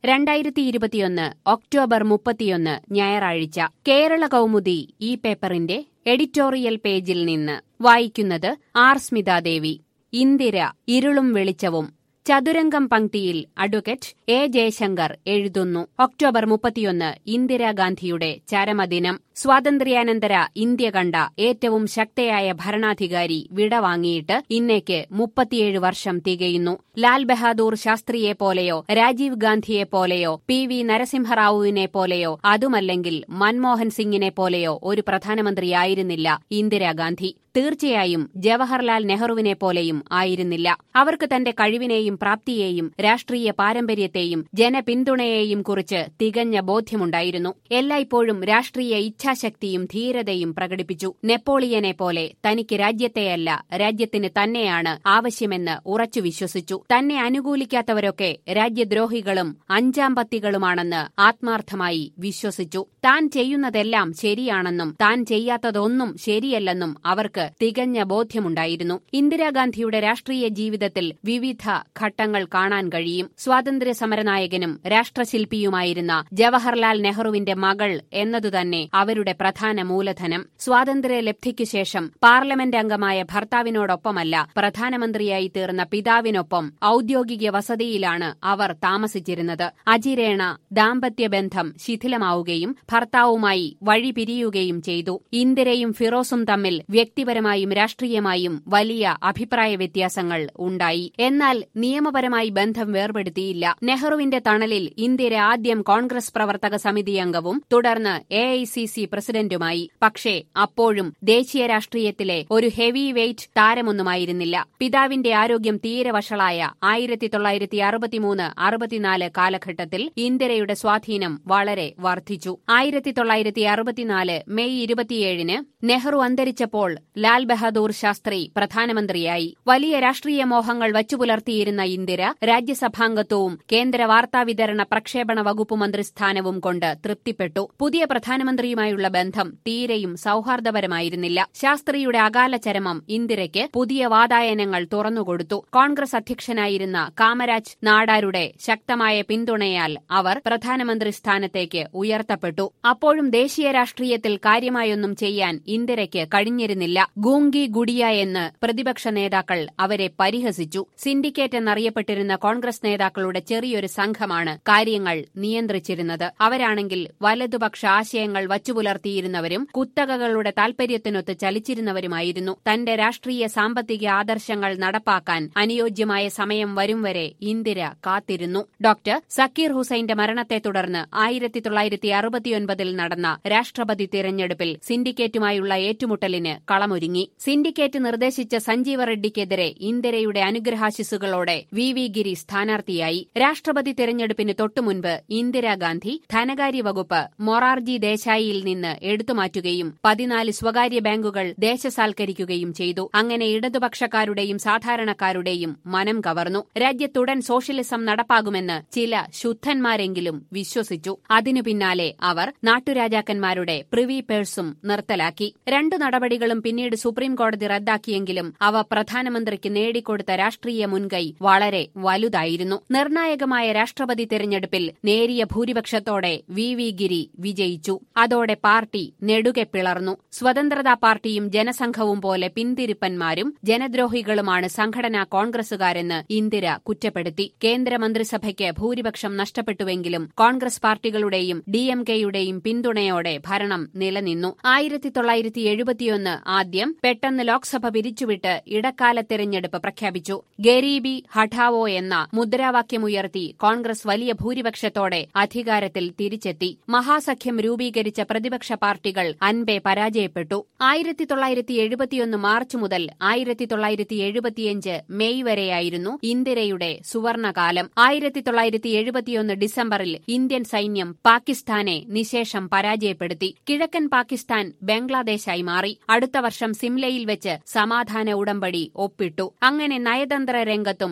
രണ്ടായിരത്തി ഇരുപത്തിയൊന്ന് ഒക്ടോബർ മുപ്പത്തിയൊന്ന് ഞായറാഴ്ച കേരള കൗമുദി ഈ പേപ്പറിന്റെ എഡിറ്റോറിയൽ പേജിൽ നിന്ന് വായിക്കുന്നത് ആർ സ്മിതാദേവി ഇന്ദിര ഇരുളും വെളിച്ചവും ചതുരംഗം പങ്ക്തിയിൽ അഡ്വക്കേറ്റ് എ ജയശങ്കർ എഴുതുന്നു ഒക്ടോബർ മുപ്പത്തിയൊന്ന് ഇന്ദിരാഗാന്ധിയുടെ ചരമദിനം സ്വാതന്ത്ര്യാനന്തര ഇന്ത്യ കണ്ട ഏറ്റവും ശക്തയായ ഭരണാധികാരി വിടവാങ്ങിയിട്ട് ഇന്നേക്ക് മുപ്പത്തിയേഴ് വർഷം തികയുന്നു ലാൽ ബഹാദൂർ ശാസ്ത്രിയെ പോലെയോ രാജീവ് ഗാന്ധിയെ പോലെയോ പി വി നരസിംഹറാവുവിനെ പോലെയോ അതുമല്ലെങ്കിൽ മൻമോഹൻ സിംഗിനെ പോലെയോ ഒരു പ്രധാനമന്ത്രിയായിരുന്നില്ല ഇന്ദിരാഗാന്ധി തീർച്ചയായും ജവഹർലാൽ നെഹ്റുവിനെ പോലെയും ആയിരുന്നില്ല അവർക്ക് തന്റെ കഴിവിനെയും പ്രാപ്തിയെയും രാഷ്ട്രീയ പാരമ്പര്യത്തെയും ജനപിന്തുണയെയും കുറിച്ച് തികഞ്ഞ ബോധ്യമുണ്ടായിരുന്നു എല്ലായ്പ്പോഴും രാഷ്ട്രീയ ഇച്ഛാശക്തിയും ധീരതയും പ്രകടിപ്പിച്ചു നെപ്പോളിയനെ പോലെ തനിക്ക് രാജ്യത്തെയല്ല രാജ്യത്തിന് തന്നെയാണ് ആവശ്യമെന്ന് ഉറച്ചു വിശ്വസിച്ചു തന്നെ അനുകൂലിക്കാത്തവരൊക്കെ രാജ്യദ്രോഹികളും അഞ്ചാം പത്തികളുമാണെന്ന് ആത്മാർത്ഥമായി വിശ്വസിച്ചു താൻ ചെയ്യുന്നതെല്ലാം ശരിയാണെന്നും താൻ ചെയ്യാത്തതൊന്നും ശരിയല്ലെന്നും അവർക്ക് തികഞ്ഞ ബോധ്യമുണ്ടായിരുന്നു ഇന്ദിരാഗാന്ധിയുടെ രാഷ്ട്രീയ ജീവിതത്തിൽ വിവിധ ഘട്ടങ്ങൾ കാണാൻ കഴിയും സ്വാതന്ത്ര്യ സമരനായകനും രാഷ്ട്രശില്പിയുമായിരുന്ന ജവഹർലാൽ നെഹ്റുവിന്റെ മകൾ എന്നതുതന്നെ അവരുടെ പ്രധാന മൂലധനം സ്വാതന്ത്ര്യ ലബ്ധിക്കു ശേഷം പാർലമെന്റ് അംഗമായ ഭർത്താവിനോടൊപ്പമല്ല പ്രധാനമന്ത്രിയായി തീർന്ന പിതാവിനൊപ്പം ഔദ്യോഗിക വസതിയിലാണ് അവർ താമസിച്ചിരുന്നത് അജിരേണ ദാമ്പത്യബന്ധം ശിഥിലമാവുകയും ഭർത്താവുമായി വഴി പിരിയുകയും ചെയ്തു ഇന്ദിരയും ഫിറോസും തമ്മിൽ വ്യക്തിപരമായും രാഷ്ട്രീയമായും വലിയ അഭിപ്രായ വ്യത്യാസങ്ങൾ ഉണ്ടായി എന്നാൽ നിയമപരമായി ബന്ധം വേർപെടുത്തിയില്ല നെഹ്റുവിന്റെ തണലിൽ ഇന്ദിര ആദ്യം കോൺഗ്രസ് പ്രവർത്തക സമിതി അംഗവും തുടർന്ന് എ ഐ സി സി പ്രസിഡന്റുമായി പക്ഷേ അപ്പോഴും ദേശീയ രാഷ്ട്രീയത്തിലെ ഒരു ഹെവി വെയ്റ്റ് താരമൊന്നുമായിരുന്നില്ല പിതാവിന്റെ ആരോഗ്യം തീരെ വഷളായ ആയിരത്തി തൊള്ളായിരത്തി അറുപത്തിമൂന്ന് അറുപത്തിനാല് കാലഘട്ടത്തിൽ ഇന്ദിരയുടെ സ്വാധീനം വളരെ വർദ്ധിച്ചു ആയിരത്തി തൊള്ളായിരത്തി അറുപത്തിനാല് മെയ് ഇരുപത്തിയേഴിന് നെഹ്റു അന്തരിച്ചപ്പോൾ ലാൽ ബഹാദൂർ ശാസ്ത്രി പ്രധാനമന്ത്രിയായി വലിയ രാഷ്ട്രീയ മോഹങ്ങൾ വച്ചുപുലർത്തിയിരുന്ന ഇന്ദിര രാജ്യസഭാംഗത്വവും കേന്ദ്ര വാർത്താവിതരണ പ്രക്ഷേപണ വകുപ്പ് മന്ത്രിസ്ഥാനവും കൊണ്ട് തൃപ്തിപ്പെട്ടു പുതിയ പ്രധാനമന്ത്രിയുമായുള്ള ബന്ധം തീരെയും സൌഹാർദ്ദപരമായിരുന്നില്ല ശാസ്ത്രിയുടെ അകാല ചരമം ഇന്ദിരയ്ക്ക് പുതിയ വാതായനങ്ങൾ തുറന്നുകൊടുത്തു കോൺഗ്രസ് അധ്യക്ഷനായിരുന്ന കാമരാജ് നാടാരുടെ ശക്തമായ പിന്തുണയാൽ അവർ പ്രധാനമന്ത്രി സ്ഥാനത്തേക്ക് ഉയർത്തപ്പെട്ടു അപ്പോഴും ദേശീയ രാഷ്ട്രീയത്തിൽ കാര്യമായൊന്നും ചെയ്യാൻ ഇന്ദിരയ്ക്ക് കഴിഞ്ഞിരുന്നില്ല ഗൂങ്കി ഗുഡിയ എന്ന് പ്രതിപക്ഷ നേതാക്കൾ അവരെ പരിഹസിച്ചു സിൻഡിക്കേറ്റ് എന്നറിയപ്പെട്ടിരുന്ന കോൺഗ്രസ് നേതാക്കളുടെ ചെറിയൊരു സംഘമാണ് കാര്യങ്ങൾ നിയന്ത്രിച്ചിരുന്നത് അവരാണെങ്കിൽ വലതുപക്ഷ ആശയങ്ങൾ വച്ചുപുലർത്തിയിരുന്നവരും കുത്തകകളുടെ താൽപര്യത്തിനൊത്ത് ചലിച്ചിരുന്നവരുമായിരുന്നു തന്റെ രാഷ്ട്രീയ സാമ്പത്തിക ആദർശങ്ങൾ നടപ്പാക്കാൻ അനുയോജ്യമായ സമയം വരും വരെ ഇന്ദിര കാത്തിരുന്നു ഡോക്ടർ സക്കീർ ഹുസൈന്റെ മരണത്തെ തുടർന്ന് ആയിരത്തി തൊള്ളായിരത്തി അറുപത്തിയൊൻപതിൽ നടന്ന രാഷ്ട്രപതി തിരഞ്ഞെടുപ്പിൽ സിൻഡിക്കേറ്റുമായുള്ള ഏറ്റുമുട്ടലിന് കളമൊരുങ്ങി സിൻഡിക്കേറ്റ് നിർദ്ദേശിച്ച സഞ്ജീവ റെഡ്ഡിക്കെതിരെ ഇന്ദിരയുടെ അനുഗ്രഹാശിസുകളോടെ വി വി ഗിരി സ്ഥാനാർത്ഥിയായി രാഷ്ട്രപതി തിരഞ്ഞെടുപ്പിന് തൊട്ടുമുൻപ് ഇന്ദിരാഗാന്ധി ധനകാര്യ വകുപ്പ് മൊറാർജി ദേശായിയിൽ നിന്ന് എടുത്തുമാറ്റുകയും പതിനാല് സ്വകാര്യ ബാങ്കുകൾ ദേശസാൽക്കരിക്കുകയും ചെയ്തു അങ്ങനെ ഇടതുപക്ഷക്കാരുടെയും സാധാരണക്കാരുടെയും മനം കവർന്നു രാജ്യത്തുടൻ സോഷ്യലിസം നടപ്പാകുമെന്ന് ചില ശുദ്ധന്മാരെങ്കിലും വിശ്വസിച്ചു അതിനു പിന്നാലെ അവർ നാട്ടുരാജാക്കന്മാരുടെ പ്രിവി പേഴ്സും നിർത്തലാക്കി രണ്ടു നടപടികളും പിന്നീട് സുപ്രീം കോടതി റദ്ദാക്കിയെങ്കിലും അവ പ്രധാനമന്ത്രിക്ക് നേടിക്കൊടുത്ത രാഷ്ട്രീയ മുൻകൈ വളരെ വലുതായിരുന്നു നിർണായകമായ രാഷ്ട്രപതി തെരഞ്ഞെടുപ്പിൽ നേരിയ ഭൂരിപക്ഷത്തോടെ വി വി ഗിരി വിജയിച്ചു അതോടെ പാർട്ടി നെടുകെ പിളർന്നു സ്വതന്ത്രതാ പാർട്ടിയും ജനസംഘവും പോലെ പിന്തിരിപ്പന്മാരും ജനദ്രോഹികളുമാണ് സംഘടനാ കോൺഗ്രസുകാരെന്ന് ഇന്ദിര കുറ്റപ്പെടുത്തി കേന്ദ്രമന്ത്രിസഭയ്ക്ക് ഭൂരിപക്ഷം നഷ്ടപ്പെട്ടുവെങ്കിലും കോൺഗ്രസ് പാർട്ടികളുടെയും ഡിഎംകെയുടെയും പിന്തുണയോടെ ഭരണം നിലനിന്നു ആയിരത്തി തൊള്ളായിരത്തി എഴുപത്തിയൊന്ന് ആദ്യം പെട്ടെന്ന് ലോക്സഭ പിരിച്ചുവിട്ട് ഇടക്കാല തെരഞ്ഞെടുപ്പ് പ്രഖ്യാപിച്ചു ഗരീബി ഹഠാവോ എന്ന മുദ്രാവാക്യമുയർത്തി കോൺഗ്രസ് വലിയ ഭൂരിപക്ഷത്തോടെ അധികാരത്തിൽ തിരിച്ചെത്തി മഹാസഖ്യം രൂപീകരിച്ച പ്രതിപക്ഷ പാർട്ടികൾ അൻപെ പരാജയപ്പെട്ടു ആയിരത്തി തൊള്ളായിരത്തി എഴുപത്തിയൊന്ന് മാർച്ച് മുതൽ ആയിരത്തി തൊള്ളായിരത്തി എഴുപത്തിയഞ്ച് മെയ് വരെയായിരുന്നു ഇന്ദിരയുടെ സുവർണകാലം ആയിരത്തി തൊള്ളായിരത്തി എഴുപത്തിയൊന്ന് ഡിസംബറിൽ ഇന്ത്യൻ സൈന്യം പാകിസ്ഥാനെ നിശേഷം പരാജയപ്പെടുത്തി കിഴക്കൻ പാകിസ്ഥാൻ ബംഗ്ലാദേശായി മാറി അടുത്ത വർഷം സിംലയിൽ വെച്ച് സമാധാന ഉടമ്പടി ഒപ്പിട്ടു അങ്ങനെ നയതന്ത്ര രംഗത്തും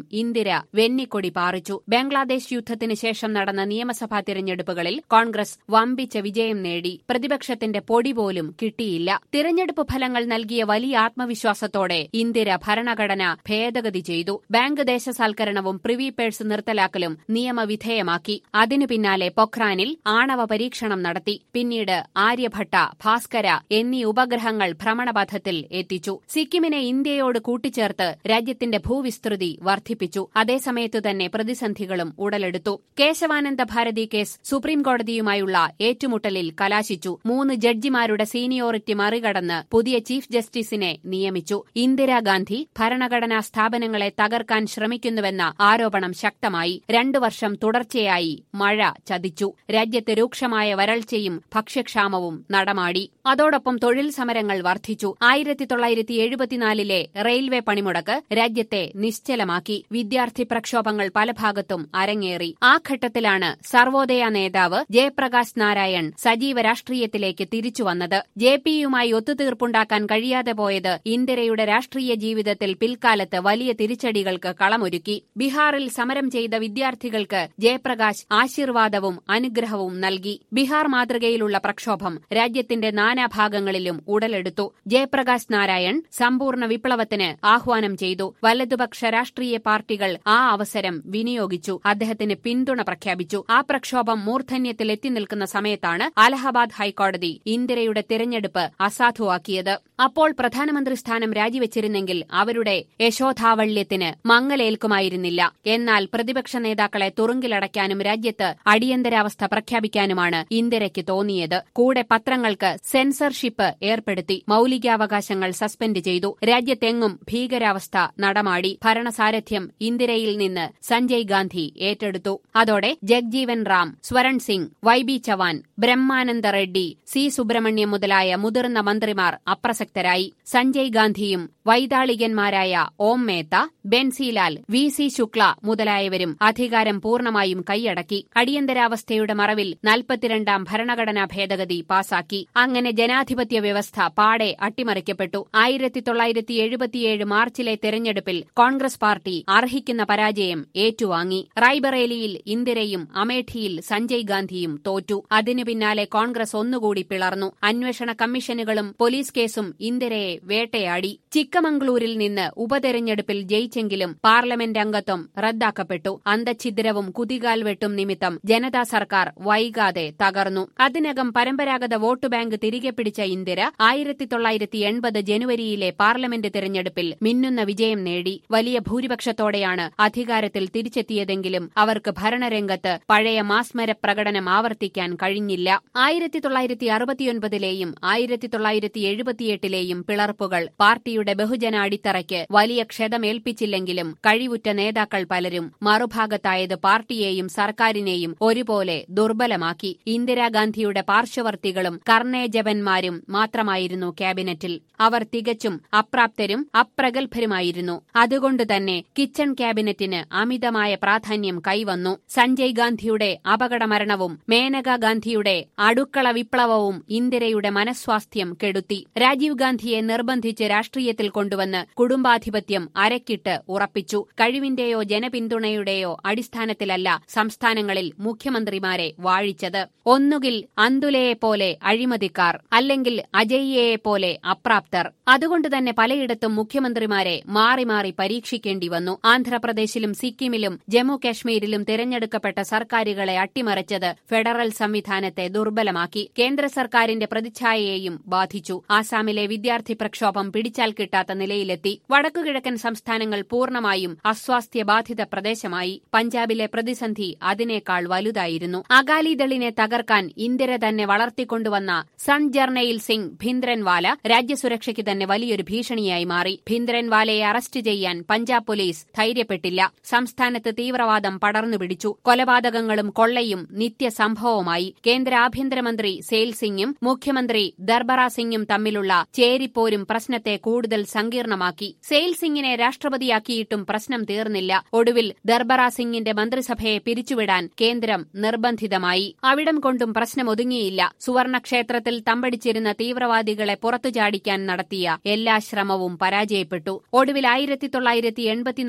ഇന്ദിര വെന്നിക്കൊടി പാറിച്ചു ബംഗ്ലാദേശ് യുദ്ധത്തിന് ശേഷം നടന്ന നിയമസഭാ തിരഞ്ഞെടുപ്പുകളിൽ കോൺഗ്രസ് വമ്പിച്ച വിജയം നേടി പ്രതിപക്ഷത്തിന്റെ പൊടി പോലും കിട്ടിയില്ല തിരഞ്ഞെടുപ്പ് ഫലങ്ങൾ നൽകിയ വലിയ ആത്മവിശ്വാസത്തോടെ ഇന്ദിര ഭരണഘടന ഭേദഗതി ചെയ്തു ബാങ്ക് ദേശസാൽക്കരണവും പ്രിവി പേഴ്സ് നിർത്തലാക്കലും നിയമവിധേയമാക്കി അതിനു പിന്നാലെ പൊഖ്രാനിൽ ആണവ പരീക്ഷണം നടത്തി പിന്നീട് ആര്യഭട്ട ഭാസ്കര എന്നീ ഉപഗ്രഹങ്ങൾ ഭ്രമണപഥത്തിൽ എത്തിച്ചു സിക്കിമിനെ ഇന്ത്യയോട് കൂട്ടിച്ചേർത്ത് രാജ്യത്തിന്റെ ഭൂവിസ്തൃതി വർദ്ധിപ്പിച്ചു അതേസമയത്തു തന്നെ പ്രതിസന്ധികളും ഉടലെടുത്തു കേശവാനന്ദ ഭാരതി കേസ് സുപ്രീംകോടതിയുമായുള്ള ഏറ്റുമുട്ടലിൽ കലാശിച്ചു മൂന്ന് ജഡ്ജിമാരുടെ സീനിയോറിറ്റി മറികടന്ന് പുതിയ ചീഫ് ജസ്റ്റിസിനെ നിയമിച്ചു ഇന്ദിരാഗാന്ധി ഭരണഘടനാ സ്ഥാപനങ്ങളെ തകർക്കാൻ ശ്രമിക്കുന്നുവെന്ന ആരോപണം ശക്തമായി രണ്ടു വർഷം തുടർച്ചയായി മഴ ചതിച്ചു രാജ്യത്ത് രൂക്ഷമായ വരൾച്ചയും ഭക്ഷ്യക്ഷാമവും നടമാടി അതോടൊപ്പം തൊഴിൽ സമരങ്ങൾ വർദ്ധിച്ചു ആയിരത്തി തൊള്ളായിരത്തി എഴുപത്തിനാലിലെ റെയിൽവേ പണിമുടക്ക് രാജ്യത്തെ നിശ്ചലമാക്കി വിദ്യാർത്ഥി പ്രക്ഷോഭങ്ങൾ പല ഭാഗത്തും അരങ്ങേറി ആ ഘട്ടത്തിലാണ് സർവോദയ നേതാവ് ജയപ്രകാശ് നാരായൺ സജീവ രാഷ്ട്രീയത്തിലേക്ക് തിരിച്ചുവന്നത് ജെ പിയുമായി ഒത്തുതീർപ്പുണ്ടാക്കാൻ കഴിയാതെ പോയത് ഇന്ദിരയുടെ രാഷ്ട്രീയ ജീവിതത്തിൽ പിൽക്കാലത്ത് വലിയ തിരിച്ചടികൾക്ക് കളമൊരുക്കി ബീഹാറിൽ സമരം ചെയ്ത വിദ്യാർത്ഥികൾക്ക് ജയപ്രകാശ് ആശീർവാദവും അനുഗ്രഹവും നൽകി ബീഹാർ മാതൃകയിലുള്ള പ്രക്ഷോഭം രാജ്യത്തിന്റെ നാനാഭാഗങ്ങളിലും ഉടലെടുത്തു ജയപ്രകാശ് നാരായൺ സമ്പൂർണ്ണ വിപ്ലവത്തിന് ആഹ്വാനം ചെയ്തു വലതുപക്ഷ രാഷ്ട്രീയ പാർട്ടികൾ ആ അവസരം വിനിയോഗിച്ചു അദ്ദേഹത്തിന് പിന്തുണ പ്രഖ്യാപിച്ചു ആ പ്രക്ഷോഭം മൂർധന്യത്തിൽ എത്തി നിൽക്കുന്ന സമയത്താണ് അലഹബാദ് ഹൈക്കോടതി ഇന്ദിരയുടെ തിരഞ്ഞെടുപ്പ് അസാധുവാക്കിയത് അപ്പോൾ പ്രധാനമന്ത്രി സ്ഥാനം രാജിവെച്ചിരുന്നെങ്കിൽ അവരുടെ യശോധാവള്യത്തിന് മങ്ങലേൽക്കുമായിരുന്നില്ല എന്നാൽ പ്രതിപക്ഷ നേതാക്കളെ തുറുങ്കിലടയ്ക്കാനും രാജ്യത്ത് അടിയന്തരാവസ്ഥ പ്രഖ്യാപിക്കാനുമാണ് ഇന്ദിരയ്ക്ക് തോന്നിയത് കൂടെ പത്രങ്ങൾക്ക് സെൻസർഷിപ്പ് ഏർപ്പെടുത്തി മൌലികാവകാശങ്ങൾ സസ്പെൻഡ് ചെയ്തു രാജ്യത്തെങ്ങും ഭീകരാവസ്ഥ നടമാടി ഭരണസാരഥ്യം ഇന്ദിരയിൽ നിന്ന് സഞ്ജയ് ഗാന്ധി ഏറ്റെടുത്തു അതോടെ Jagjivan Ram Swaran Singh Y B Chavan Brahmananda Reddy C Subramaniam മുതലായ മുതിർന്ന മന്ത്രിമാർ അപ്രസക്തരായി സഞ്ജയ് ഗാന്ധിയും വൈതാളികന്മാരായ ഓം മേത്ത ബെൻസിലാൽ വി സി ശുക്ല മുതലായവരും അധികാരം പൂർണ്ണമായും കൈയടക്കി അടിയന്തരാവസ്ഥയുടെ മറവിൽ നാൽപ്പത്തിരണ്ടാം ഭരണഘടനാ ഭേദഗതി പാസാക്കി അങ്ങനെ ജനാധിപത്യ വ്യവസ്ഥ പാടെ അട്ടിമറിക്കപ്പെട്ടു ആയിരത്തി തൊള്ളായിരത്തി എഴുപത്തിയേഴ് മാർച്ചിലെ തെരഞ്ഞെടുപ്പിൽ കോൺഗ്രസ് പാർട്ടി അർഹിക്കുന്ന പരാജയം ഏറ്റുവാങ്ങി റായ്ബറേലിയിൽ ഇന്ദിരയും അമേഠിയിൽ സഞ്ജയ് ഗാന്ധിയും തോറ്റു അതിനു പിന്നാലെ കോൺഗ്രസ് ഒന്നുകൂടി പിളർന്നു അന്വേഷണ കമ്മീഷനുകളും പോലീസ് കേസും ഇന്ദിരയെ വേട്ടയാടി ചിക്കമംഗ്ലൂരിൽ നിന്ന് ഉപതെരഞ്ഞെടുപ്പിൽ ജയിച്ചെങ്കിലും പാർലമെന്റ് അംഗത്വം റദ്ദാക്കപ്പെട്ടു അന്തഛിദ്രവും കുതികാൽ വെട്ടും നിമിത്തം ജനതാ സർക്കാർ വൈകാതെ തകർന്നു അതിനകം പരമ്പരാഗത വോട്ട് ബാങ്ക് തിരികെ പിടിച്ച ഇന്ദിര ആയിരത്തി തൊള്ളായിരത്തി എൺപത് ജനുവരിയിലെ പാർലമെന്റ് തെരഞ്ഞെടുപ്പിൽ മിന്നുന്ന വിജയം നേടി വലിയ ഭൂരിപക്ഷത്തോടെയാണ് അധികാരത്തിൽ തിരിച്ചെത്തിയതെങ്കിലും അവർക്ക് ഭരണരംഗത്ത് പഴയ മാസ്മര പ്രകടനം ആവർത്തിക്കാൻ കഴിഞ്ഞില്ല ആയിരത്തി തൊള്ളായിരത്തി അറുപത്തിയൊൻപതിലെയും ആയിരത്തി തൊള്ളായിരത്തി എഴുപത്തിയെട്ടിലെയും പിളർപ്പുകൾ പാർട്ടിയുടെ ബഹുജന അടിത്തറയ്ക്ക് വലിയ ക്ഷതമേൽപ്പിച്ചില്ലെങ്കിലും കഴിവുറ്റ നേതാക്കൾ പലരും മറുഭാഗത്തായത് പാർട്ടിയെയും സർക്കാരിനെയും ഒരുപോലെ ദുർബലമാക്കി ഇന്ദിരാഗാന്ധിയുടെ പാർശ്വവർത്തികളും കർണേജപന്മാരും മാത്രമായിരുന്നു ക്യാബിനറ്റിൽ അവർ തികച്ചും അപ്രാപ്തരും അപ്രഗത്ഭരുമായിരുന്നു അതുകൊണ്ടുതന്നെ കിച്ചൺ ക്യാബിനറ്റിന് അമിതമായ പ്രാധാന്യം കൈവന്നു സഞ്ജയ് ഗാന്ധിയുടെ അപകടമരണവും മേനകാ ഗാന്ധിയുടെ അടുക്കള വിപ്ലവവും ഇന്ദിരയുടെ മനസ്വാസ്ഥ്യം കെടുത്തി രാജീവ് ഗാന്ധിയെ നിർബന്ധിച്ച് രാഷ്ട്രീയത്തിൽ കൊണ്ടുവന്ന് കുടുംബാധിപത്യം അരക്കിട്ട് ഉറപ്പിച്ചു കഴിവിന്റെയോ ജനപിന്തുണയുടെയോ അടിസ്ഥാനത്തിലല്ല സംസ്ഥാനങ്ങളിൽ മുഖ്യമന്ത്രിമാരെ വാഴിച്ചത് ഒന്നുകിൽ അന്തുലയെപ്പോലെ അഴിമതിക്കാർ അല്ലെങ്കിൽ അജയ്യയെപ്പോലെ അപ്രാപ്തർ അതുകൊണ്ടുതന്നെ പലയിടത്തും മുഖ്യമന്ത്രിമാരെ മാറി മാറി പരീക്ഷിക്കേണ്ടി വന്നു ആന്ധ്രാപ്രദേശിലും സിക്കിമിലും ജമ്മു കാശ്മീരിലും തിരഞ്ഞെടുക്കപ്പെട്ട സർക്കാരുകളെ അട്ടിമറിച്ചത് ഫെഡറൽ സംവിധാനത്തെ ദുർബലമാക്കി കേന്ദ്ര സർക്കാരിന്റെ പ്രതിച്ഛായയെയും ബാധിച്ചു ആസാമിലെ വിദ്യാർത്ഥി പ്രക്ഷോഭം പിടിച്ചാൽ കിട്ടാത്ത നിലയിലെത്തി വടക്കുകിഴക്കൻ സംസ്ഥാനങ്ങൾ പൂർണ്ണമായും അസ്വാസ്ഥ്യബാധിത പ്രദേശമായി പഞ്ചാബിലെ പ്രതിസന്ധി അതിനേക്കാൾ വലുതായിരുന്നു അകാലിദളിനെ തകർക്കാൻ ഇന്ദിര തന്നെ വളർത്തിക്കൊണ്ടുവന്ന സൺ ജർണയിൽ സിംഗ് ഭിന്ദ്രൻവാല രാജ്യസുരക്ഷയ്ക്ക് തന്നെ വലിയൊരു ഭീഷണിയായി മാറി ഭിന്ദ്രൻവാലയെ അറസ്റ്റ് ചെയ്യാൻ പഞ്ചാബ് പോലീസ് ധൈര്യപ്പെട്ടില്ല സംസ്ഥാനത്ത് തീവ്രവാദം പടർന്നുപിടിച്ചു കൊലപാതകങ്ങളും കൊള്ളയും നിത്യസംഭവമായി കേന്ദ്ര ആഭ്യന്തരമന്ത്രി സെയിൽ സിംഗും മുഖ്യമന്ത്രി ദർബറ സിംഗും തമ്മിലുള്ള ചേരിപ്പോരും പ്രശ്നത്തെ കൂടുതൽ സങ്കീർണമാക്കി സെയിൽ സിംഗിനെ രാഷ്ട്രപതിയാക്കിയിട്ടും പ്രശ്നം തീർന്നില്ല ഒടുവിൽ ദർബറ സിംഗിന്റെ മന്ത്രിസഭയെ പിരിച്ചുവിടാൻ കേന്ദ്രം നിർബന്ധിതമായി അവിടം കൊണ്ടും പ്രശ്നം ഒതുങ്ങിയില്ല സുവർണക്ഷേത്രത്തിൽ തമ്പടിച്ചിരുന്ന തീവ്രവാദികളെ പുറത്തുചാടിക്കാൻ നടത്തിയ എല്ലാ ശ്രമവും പരാജയപ്പെട്ടു ഒടുവിൽ ആയിരത്തി തൊള്ളായിരത്തി എൺപത്തിനാല്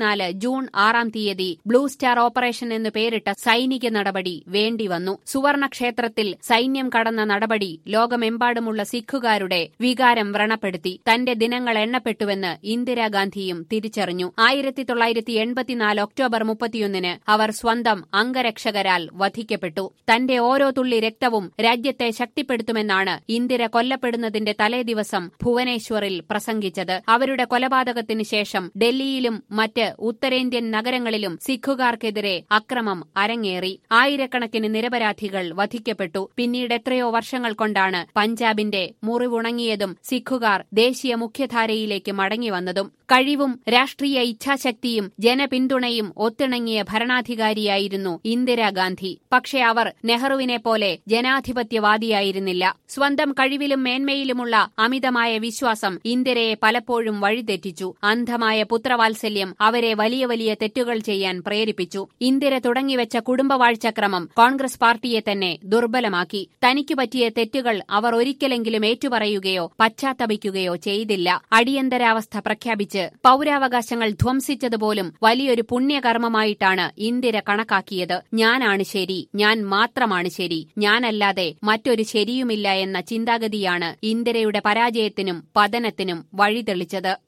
എൺപത്തിനാല് ജൂൺ ആറാം തീയതി ബ്ലൂ സ്റ്റാർ ഓപ്പറേഷൻ എന്ന് പേരിട്ട സൈനിക നടപടി വേണ്ടിവന്നു സുവർണക്ഷേത്രത്തിൽ സൈന്യം കടന്ന നടപടി ലോകമെമ്പാടുമുള്ള സിഖുകാരുടെ വികാരം വ്രണപ്പെടുത്തി തന്റെ ദിനങ്ങൾ എണ്ണപ്പെട്ടുവെന്ന് ഇന്ദിരാഗാന്ധിയും തിരിച്ചറിഞ്ഞു ആയിരത്തി തൊള്ളായിരത്തി എൺപത്തിനാല് ഒക്ടോബർ മുപ്പത്തിയൊന്നിന് അവർ സ്വന്തം അംഗരക്ഷകരാൽ വധിക്കപ്പെട്ടു തന്റെ ഓരോ തുള്ളി രക്തവും രാജ്യത്തെ ശക്തിപ്പെടുത്തുമെന്നാണ് ഇന്ദിര കൊല്ലപ്പെടുന്നതിന്റെ തലേദിവസം ഭുവനേശ്വറിൽ പ്രസംഗിച്ചത് അവരുടെ കൊലപാതകത്തിന് ശേഷം ഡൽഹിയിലും മറ്റ് ഉത്തരേന്ത്യൻ നഗരങ്ങളിലും സിഖുകാർക്കെതിരെ അക്രമം അരങ്ങേറി ആയിരക്കണക്കിന് നിരപരാധികൾ വധിക്കപ്പെട്ടു പിന്നീട് എത്രയോ വർഷങ്ങൾ കൊണ്ടാണ് പഞ്ചാബിന്റെ മുറിവുണങ്ങിയതും സിഖുകാർ ദേശീയ മുഖ്യധാരയിലേക്ക് മടങ്ങിവന്നതും കഴിവും രാഷ്ട്രീയ ഇച്ഛാശക്തിയും ജനപിന്തുണയും ഒത്തിണങ്ങിയ ഭരണാധികാരിയായിരുന്നു ഇന്ദിരാഗാന്ധി പക്ഷെ അവർ നെഹ്റുവിനെ പോലെ ജനാധിപത്യവാദിയായിരുന്നില്ല സ്വന്തം കഴിവിലും മേന്മയിലുമുള്ള അമിതമായ വിശ്വാസം ഇന്ദിരയെ പലപ്പോഴും വഴിതെറ്റിച്ചു അന്ധമായ പുത്രവാത്സല്യം അവരെ വലിയ വലിയ തെറ്റുകൾ ചെയ്യാൻ പ്രേരിപ്പിച്ചു ഇന്ദിര തുടങ്ങിവെച്ച കുടുംബവാഴ്ചക്രമം കോൺഗ്രസ് പാർട്ടിയെ തന്നെ ദുർബലമാക്കി തനിക്കു പറ്റിയ തെറ്റുകൾ അവർ ഒരിക്കലെങ്കിലും ഏറ്റുപറയുകയോ പശ്ചാത്തപിക്കുകയോ ചെയ്തില്ല അടിയന്തരാവസ്ഥ പ്രഖ്യാപിച്ച് പൌരാവകാശങ്ങൾ ധ്വംസിച്ചതുപോലും വലിയൊരു പുണ്യകർമ്മമായിട്ടാണ് ഇന്ദിര കണക്കാക്കിയത് ഞാനാണ് ശരി ഞാൻ മാത്രമാണ് ശരി ഞാനല്ലാതെ മറ്റൊരു ശരിയുമില്ല എന്ന ചിന്താഗതിയാണ് ഇന്ദിരയുടെ പരാജയത്തിനും പതനത്തിനും വഴിതെളിച്ചത്